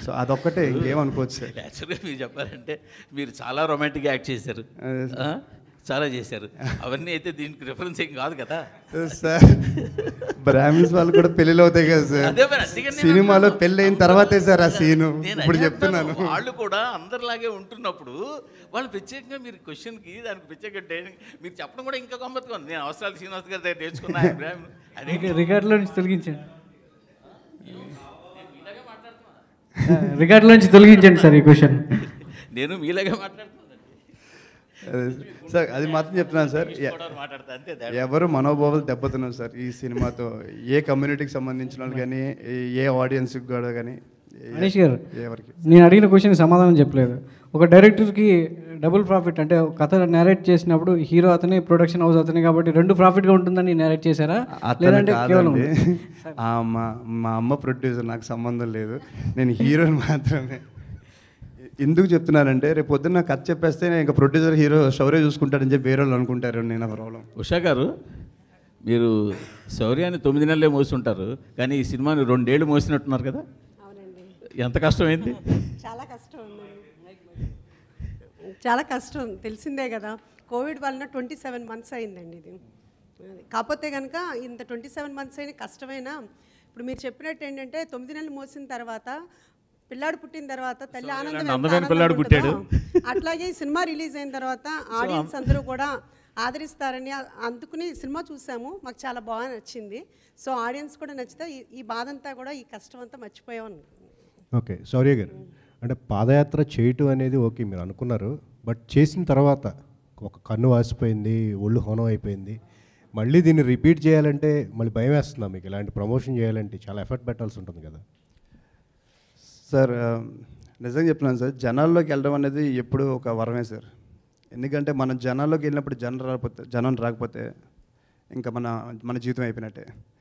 So అదొక్కటే ఇంకేం అనుకోవచ్చు సార్ యాక్చువల్గా మీరు చెప్పారంటే మీరు చాలా రొమాంటిక్ యాక్ట్ చేశారు ఆ? చాలా చేశారు అవన్నీ అయితే దీనికి రిఫరెన్స్ ఏం కాదు కదా సార్ బ్రాహ్మిన్స్ వాళ్ళు కూడా పెళ్ళిళ్ళు అవుతాయి కదా సార్ అదే మరి అందుకని నేను సినిమాలో అంటున్నాను. పెళ్ళి అయిన తర్వాతే సార్ ఆ సీను నేను ఇప్పుడు అదే చెప్తున్నాను అంటున్నాను. వాళ్ళు కూడా అందరిలాగే ఉంటున్నప్పుడు వాళ్ళు ప్రత్యేకంగా మీరు క్వశ్చన్కి దానికి ప్రత్యేక ట్రైనింగ్ మీరు చెప్పడం కూడా ఇంకా గమ్మత్తుగా ఉంది నేను అవసరాలు శ్రీనివాస్ గారి దగ్గర నేర్చుకున్నా ఆయన బ్రాహ్మణుడు. అదే రికార్డులో నుంచి తొలగించండి రికార్డులో నుంచి తొలగించండి సార్ ఈ క్వశ్చన్ నేను మీలాగా మాట్లాడుతున్నాను అదే సార్ అది మాత్రం చెప్తున్నాను సార్ ఎ- మాట్లాడతా అంతే తేడా. ఎవరు మనోభావాలు దెబ్బతున్నాం సార్ ఈ సినిమాతో ఏ కమ్యూనిటీకి సంబంధించిన వాళ్ళు కానీ ఏ ఆడియన్స్కి కూడా కానీ ఏ- మనీష్ గారు ఎవరికి నేను అడిగిన క్వశ్చన్ సమాధానం చెప్పలేదు ఒక డైరెక్టర్కి డబుల్ ప్రాఫిట్ అంటే ఒక కథ నేరేట్ చేసినప్పుడు హీరో అతనే ప్రొడక్షన్ హౌస్ అతనే కాబట్టి రెండు ప్రాఫిట్గా ఉంటుందని నేరేట్ చేశారా అతను లేదంటే కేవలం కాదండి ఆ మా మా అమ్మ ప్రొడ్యూసర్ నాకు సంబంధం లేదు నేను హీరోని మాత్రమే ఎందుకు చెప్తున్నానంటే రేపు పొద్దున్న కథ చెప్పేస్తే నేను ఇంకా ప్రొడ్యూసర్ హీరో శౌర్య చూసుకుంటాడని చెప్పి వేరే వాళ్ళు అనుకుంటారు నేను ప్రాబ్లం ఉషా గారు మీరు శౌర్యాన్ని తొమ్మిది నెలలే మోస్తుంటారు కానీ ఈ సినిమాని రెండేళ్ళు మోసినట్టున్నారు కదా అవునండి ఎంత కష్టమైంది చాలా కష్టం ఉందండి చాలా కష్టం తెలిసిందే కదా కోవిడ్ వలన ట్వంటీ సెవెన్ మంత్స్ అయిందండి ఇది అది. కాకపోతే కనుక ఇంత ట్వంటీ సెవెన్ మంత్స్ అయిన కష్టమైనా ఇప్పుడు మీరు చెప్పినట్టు ఏంటంటే తొమ్మిది నెలలు మోసిన తర్వాత పిల్లాడు పుట్టిన తర్వాత తల్లి ఆనందం ఎంత అందమైన ఆనందంగా పిల్లాడు ఉంటుందో, పుట్టాడు. అట్లాగే ఈ సినిమా రిలీజ్ అయిన తర్వాత ఆడియన్స్ అందరూ కూడా ఆదరిస్తారని అ- అందుకుని సినిమా చూసాము మాకు చాలా బాగా నచ్చింది సో ఆడియన్స్ కూడా నచ్చితే ఈ- ఈ బాధ అంతా కూడా ఈ కష్టం అంతా మర్చిపోయాం ఓకే శౌర్య గారు అంటే పాదయాత్ర చేయటం అనేది ఓకే మీరు అనుకున్నారు బట్ చేసిన తర్వాత ఒక కన్ను వాసిపోయింది ఒళ్ళు హోనం అయిపోయింది మళ్ళీ దీన్ని రిపీట్ చేయాలంటే మళ్ళీ భయం వేస్తుందా మీకు ఇలాంటి ప్రమోషన్ చేయాలంటే చాలా ఎఫర్ట్ పెట్టాల్సి ఉంటుంది కదా సార్ ఆ, నిజంగా చెప్తున్నాను సార్ జనాల్లోకి వెళ్ళడం అనేది ఎప్పుడు ఒక వరమే సార్ ఎందుకంటే మనం జనాల్లోకి వెళ్ళినప్పుడు జనం రాకపోతే జనం రాకపోతే ఇంకా మన మన జీవితం అయిపోయినట్టే